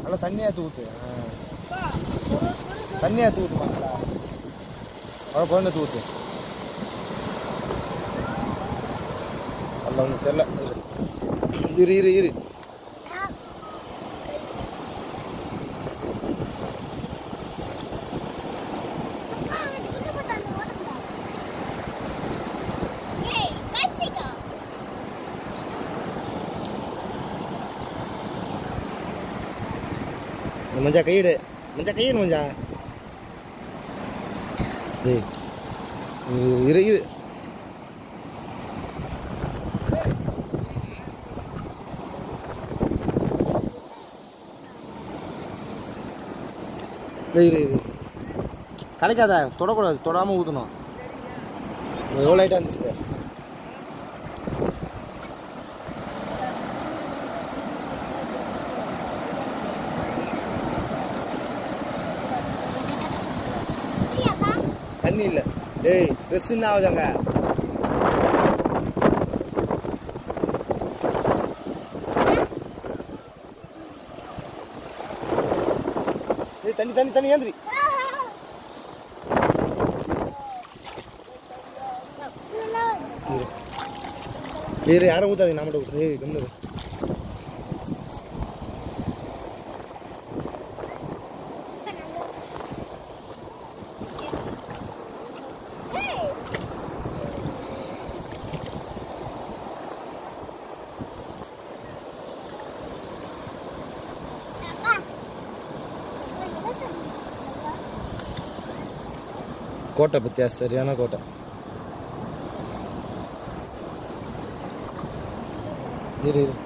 நல்லா தண்ணியாக ஊற்று தண்ணியாக ஊற்று மாட்டா அவ்வளோ குழந்தை ஊற்று அல்ல ஒன்றும் தெரில இரு இரு இரு இந்த மஞ்சா கையிடு மஞ்சா கையிடு மஞ்சா ஏய் இரு இரு ஏய், இரு இரு கலைக்காத தொடக்கூடாது தொடாமல் ஊற்றணும் எவ்வளோ லைட்டாக இருந்துச்சு பாரு. தண்ணி இல்லை டேய் ட்ரெஸ் என்ன ஆகுதாங்க ஏய் தண்ணி தண்ணி தண்ணி ஏந்திரி இரு யாரும் ஊத்தாதீங்க நான் மட்டும் ஊத்துறேன் ஏய் கம்முனு இரு. கோட்டை பத்தியா சரியான கோட்டை இரு இரு